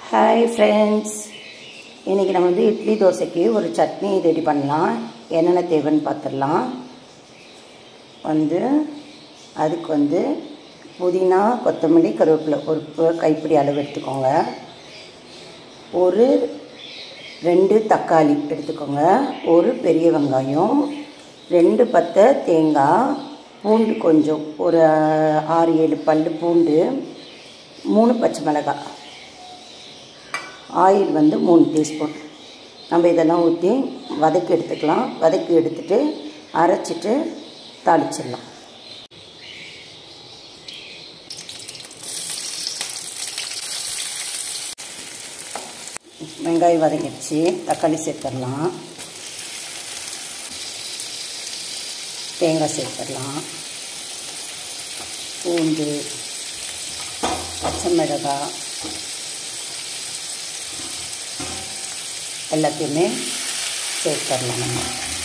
hi friends இன்றைக்கி நம்ம வந்து இட்லி தோசைக்கு ஒரு சட்னி ரெடி பண்ணலாம் என்னென்ன தேவைன்னு பார்த்துடலாம் வந்து அதுக்கு வந்து புதினா கொத்தமல்லி கருவேப்பிலை ஒரு ப- கைப்பிடி அளவு எடுத்துக்கோங்க ஒரு ரெண்டு தக்காளி எடுத்துக்கோங்க ஒரு பெரிய வெங்காயம் ரெண்டு பத்தை தேங்காய் பூண்டு கொஞ்சம் ஒரு ஆறு ஏழு பல் பூண்டு மூணு பச்சை மிளகாய் ஆயில் வந்து மூணு டீஸ்பூன் நம்ம இதெல்லாம் ஊற்றி வதக்கி எடுத்துக்கலாம் வதக்கி எடுத்துட்டு அரைச்சிட்டு தாளிச்சிடலாம் வெங்காயம் வதங்கிடுச்சு தக்காளி சேர்த்துடலாம் தேங்காய் சேர்த்துடலாம் பூண்டு பச்சை மிளகாய் எல்லாத்தையுமே சேர்த்துடலாம் நம்ம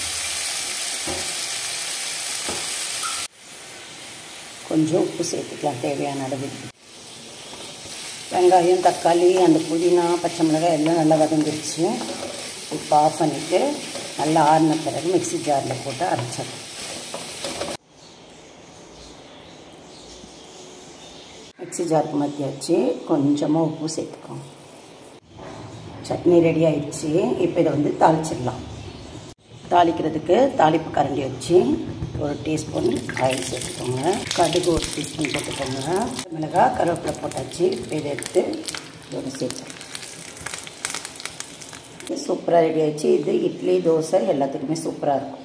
கொஞ்சம் உப்பு சேர்த்துக்கலாம் தேவையான அளவு வெங்காயம் தக்காளி அந்த புதினா பச்சை மிளகாய் எல்லாம் நல்லா வதங்கிடுச்சு இப்போ ஆஃப் பண்ணிவிட்டு நல்லா ஆறின பிறகு மிக்ஸி ஜாரில் போட்டு அரைச்சிடலாம் மிக்ஸி ஜாருக்கு மாற்றியாச்சு கொஞ்சமாக உப்பு சேர்த்துக்கோங்க சட்னி ரெடி ஆயிடுச்சு இப்போ இதை வந்து தாளிச்சிடலாம் தாளிக்கிறதுக்கு தாளிப்பு கரண்டி வச்சு ஒரு டீஸ்பூன் ஆயில் சேர்த்துக்கோங்க கடுகு ஒரு டீஸ்பூன் போட்டுக்கோங்க மிளகாய் கருவேப்பிலை போட்டாச்சு இப்போ இதை எடுத்து இதோட சேர்த்துக்கலாம் சூப்பராக ரெடி ஆயிடுச்சு இது இட்லி தோசை எல்லாத்துக்குமே சூப்பராக இருக்கும்